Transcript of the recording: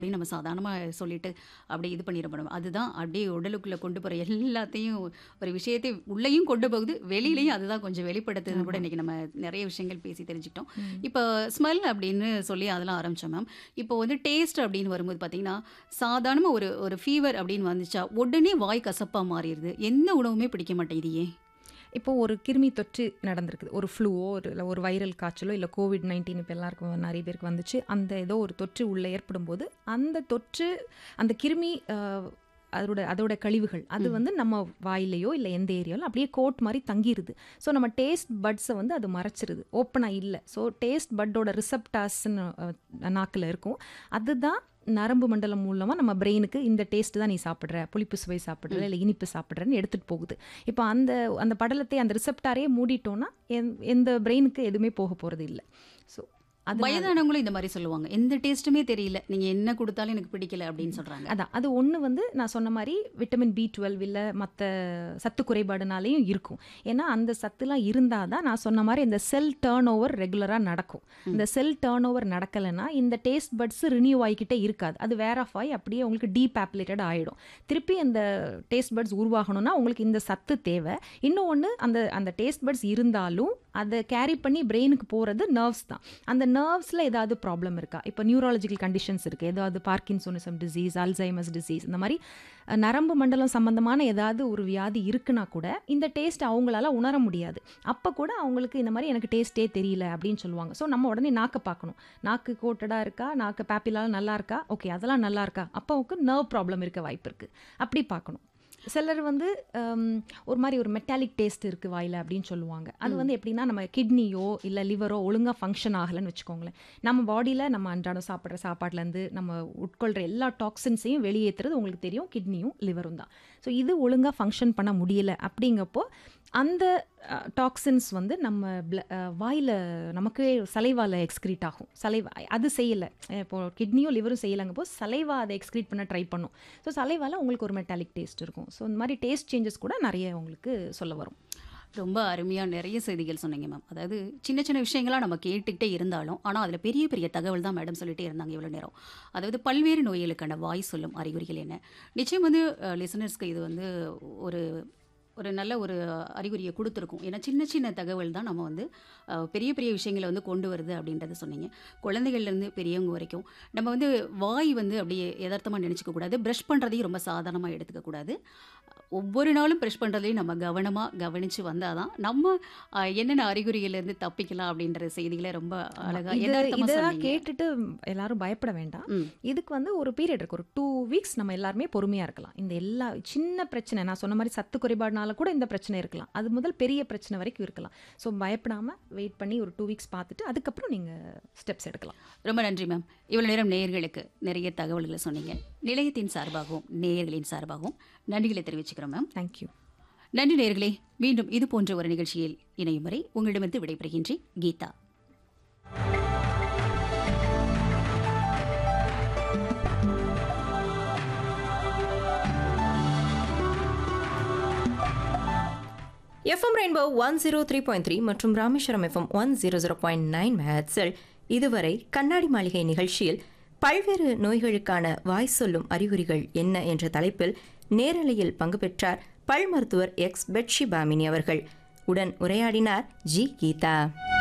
அப்படின்னு நம்ம சாதாரணமாக சொல்லிட்டு அப்படியே இது பண்ணிட முடியும் அதுதான் அப்படியே உடலுக்குள்ளே கொண்டு போகிற எல்லாத்தையும் ஒரு விஷயத்தை உள்ளேயும் கொண்டு போகுது வெளியிலையும் அதுதான் கொஞ்சம் வெளிப்படுத்துதுன்னு கூட ஆமா. இன்றைக்கி நம்ம நிறைய விஷயங்கள் பேசி தெரிஞ்சுக்கிட்டோம் ம். இப்போ ஸ்மெல் அப்படின்னு சொல்லி அதெல்லாம் ஆரம்பித்தோம் மேம் இப்போ வந்து டேஸ்ட் அப்படின்னு வரும்போது பார்த்தீங்கன்னா சாதாரணமாக ஒரு ஒரு ஃபீவர் அப்படின்னு வந்துச்சா உடனே வாய் கசப்பாக மாறிடுது எந்த உணவுமே பிடிக்க மாட்டேங்குது ஏன் இப்போ ஒரு கிருமி தொற்று நடந்திருக்குது ஒரு ஃப்ளூவோ ஒரு இல்லை ஒரு வைரல் காய்ச்சலோ இல்லை கோவிட் நைன்டீன் இப்போ எல்லாருக்கும் நிறைய பேருக்கு வந்துச்சு அந்த ஏதோ ஒரு தொற்று உள்ளே ஏற்படும் போது அந்த தொற்று அந்த கிருமி அஹ், அதோட அதோட கழிவுகள் அது ம். வந்து நம்ம வாயிலையோ இல்லை எந்த ஏரியாலும் அப்படியே கோட் மாதிரி தங்கிருது ஸோ நம்ம டேஸ்ட் பட்ஸை வந்து அது மறைச்சிருது ஓப்பனாக இல்லை ஸோ டேஸ்ட் பட்டோட ரிசப்டாஸ்ன்னு நாக்கில் இருக்கும் அதுதான் நரம்பு மண்டலம் மூலமாக நம்ம பிரெயினுக்கு இந்த டேஸ்ட் தான் நீ சாப்பிட்ற புளிப்பு சுவை சாப்பிட்ற இல்லை இனிப்பு சாப்பிட்றன்னு எடுத்துகிட்டு போகுது இப்போ அந்த அந்த படலத்தை அந்த ரிசப்டாரே மூடிட்டோன்னா எந்- எந்த பிரெயினுக்கு எதுவுமே போக போகிறது இல்லை ஸோ அது வயதானவங்களும் இந்த மாதிரி சொல்லுவாங்க எந்த டேஸ்ட்டுமே தெரியல நீங்கள் என்ன கொடுத்தாலும் எனக்கு பிடிக்கல அப்படின்னு சொல்கிறாங்க அதான் அது ஒன்று வந்து நான் சொன்ன மாதிரி விட்டமின் பி டுவெல் இல்லை மற்ற சத்து குறைபாடுனாலையும் இருக்கும் ஏன்னா அந்த சத்துலாம் இருந்தால் தான் நான் சொன்ன மாதிரி இந்த செல் டேர்ன் ஓவர் ரெகுலராக நடக்கும் இந்த செல் டேர்ன் ஓவர் நடக்கலைன்னா இந்த டேஸ்ட் பட்ஸ் ரினியூ ஆகிக்கிட்டே இருக்காது அது வேர் ஆஃப் ஆகி அப்படியே உங்களுக்கு டீபேப்புலேட்டட் ஆகிடும் திருப்பி அந்த டேஸ்ட் பட்ஸ் உருவாகணும்னா உங்களுக்கு இந்த சத்து தேவை இன்னும் ஒன்று அந்த அந்த டேஸ்ட் பட்ஸ் இருந்தாலும் அதை கேரி பண்ணி பிரெயினுக்கு போகிறது நர்வ்ஸ் தான் அந்த நர்வ்ஸில் ஏதாவது ப்ராப்ளம் இருக்கா இப்போ நியூராலஜிக்கல் கண்டிஷன்ஸ் இருக்குது ஏதாவது பார்க்கின்சோனிசம் டிசீஸ் அல்சைமஸ் டிசீஸ் இந்த மாதிரி அஹ், நரம்பு மண்டலம் சம்பந்தமான ஏதாவது ஒரு வியாதி இருக்குன்னா கூட இந்த டேஸ்ட் அவங்களால உணர முடியாது அப்போ கூட அவங்களுக்கு இந்த மாதிரி எனக்கு டேஸ்ட்டே தெரியல அப்படின்னு சொல்லுவாங்க ஸோ நம்ம உடனே நாக்கை பார்க்கணும் நாக்கு கோட்டடாக இருக்கா நாக்கு பேப்பிலால நல்லா இருக்கா ஓகே அதெல்லாம் நல்லா இருக்கா அப்போ அவங்களுக்கு நர்வ் ப்ராப்ளம் இருக்க வாய்ப்பு இருக்குது அப்படி பார்க்கணும் சிலர் வந்து ஹம், ஒரு மாதிரி ஒரு மெட்டாலிக் டேஸ்ட் இருக்குது வாயில் அப்படின்னு சொல்லுவாங்க அது வந்து எப்படின்னா நம்ம கிட்னியோ இல்லை லிவரோ ஒழுங்காக ஃபங்க்ஷன் ஆகலைன்னு வச்சுக்கோங்களேன் நம்ம பாடியில் நம்ம அன்றாடம் சாப்பிட்ற சாப்பாடுலேருந்து நம்ம உட்கொள்கிற எல்லா டாக்ஸின்ஸையும் வெளியேற்றுறது உங்களுக்கு தெரியும் கிட்னியும் லிவரும் தான் ஸோ இது ஒழுங்காக ஃபங்க்ஷன் பண்ண முடியல அப்படிங்கப்போ அந்த டாக்ஸின்ஸ் வந்து நம்ம வாயில் நமக்கு சலைவால் எக்ஸ்க்ரீட் ஆகும் சலைவா அது செய்யலை இப்போ கிட்னியும் லிவரும் செய்யலைங்கப்போ சலைவா அதை எக்ஸ்க்ரீட் பண்ண ட்ரை பண்ணும் ஸோ சலைவால் உங்களுக்கு ஒரு மெட்டாலிக் டேஸ்ட் இருக்கும் ஸோ இந்த மாதிரி டேஸ்ட் சேஞ்சஸ் கூட நிறைய உங்களுக்கு சொல்ல வரும் ரொம்ப அருமையாக நிறைய செய்திகள் சொன்னீங்க மேம் அதாவது சின்ன சின்ன விஷயங்களாக நம்ம கேட்டுக்கிட்டே இருந்தாலும் ஆனால் அதில் பெரிய பெரிய தகவல் தான் மேடம் சொல்லிட்டே இருந்தாங்க இவ்வளோ நேரம் அதாவது பல்வேறு நோய்களுக்கான வாய் சொல்லும் அறிகுறிகள் என்ன நிச்சயம் வந்து லிசனர்ஸ்க்கு இது வந்து ஒரு ஒரு நல்ல ஒரு அறிகுறியை கொடுத்துருக்கும் ஏன்னா சின்ன சின்ன தகவல் தான் நம்ம வந்து அஹ், பெரிய பெரிய விஷயங்களை வந்து கொண்டு வருது அப்படின்றத சொன்னீங்க குழந்தைகள்லேருந்து பெரியவங்க வரைக்கும் நம்ம வந்து வாய் வந்து அப்படியே யதார்த்தமாக நினச்சிக்க கூடாது ப்ரஷ் பண்ணுறதையும் ரொம்ப சாதாரணமாக எடுத்துக்க கூடாது ஒவ்வொரு நாளும் ப்ரஷ் பண்ணுறதையும் நம்ம கவனமாக கவனித்து வந்தால் தான் நம்ம அஹ், என்னென்ன அறிகுறிகள்லேருந்து தப்பிக்கலாம் அப்படின்ற செய்திகளை ரொம்ப அழகாக இது யதார்த்தமாக இதெல்லாம் சொன்னீங்க கேட்டுட்டு எல்லாரும் பயப்பட வேண்டாம் ம் இதுக்கு வந்து ஒரு பீரியட் இருக்கு ஒரு டூ வீக்ஸ் நம்ம எல்லாருமே பொறுமையாக இருக்கலாம் இந்த எல்லா சின்ன பிரச்சனை நான் சொன்ன மாதிரி சத்து குறைபாடுனால கூட இந்த பிரச்சனை இருக்கலாம் அது முதல் பெரிய பிரச்சனை வரைக்கும் இருக்கலாம் ஸோ பயப்படாமல் வெயிட் பண்ணி ஒரு டூ வீக்ஸ் பார்த்துட்டு அதுக்கப்புறம் நீங்கள் ஸ்டெப்ஸ் எடுக்கலாம் ரொம்ப நன்றி மேம் இவ்வளோ நேரம் நேயர்களுக்கு நிறைய தகவல்களை சொன்னீங்க நிலையத்தின் சார்பாகவும் நேயர்களின் சார்பாகவும் நன்றிகளை தெரிவிச்சுக்கிறோம் மேம் தேங்க்யூ நன்றி நேயர்களே மீண்டும் இது போன்ற ஒரு நிகழ்ச்சியில் இணையும் வரை உங்களிடமிருந்து விடைபெறுகின்றேன் Geetha FM rainbow one zero three point three மற்றும் Rameswaram FM one zero zero point nine மேட்ஸில் இதுவரை கண்ணாடி மாளிகை நிகழ்ச்சியில் பல்வேறு நோய்களுக்கான வாய் சொல்லும் அறிகுறிகள் என்ன என்ற தலைப்பில் நேரலையில் பங்கு பெற்றார் பல் மருத்துவர் எக்ஸ் பெட்ஷி பாமினி அவர்கள் உடன் உரையாடினார் ஜி கீதா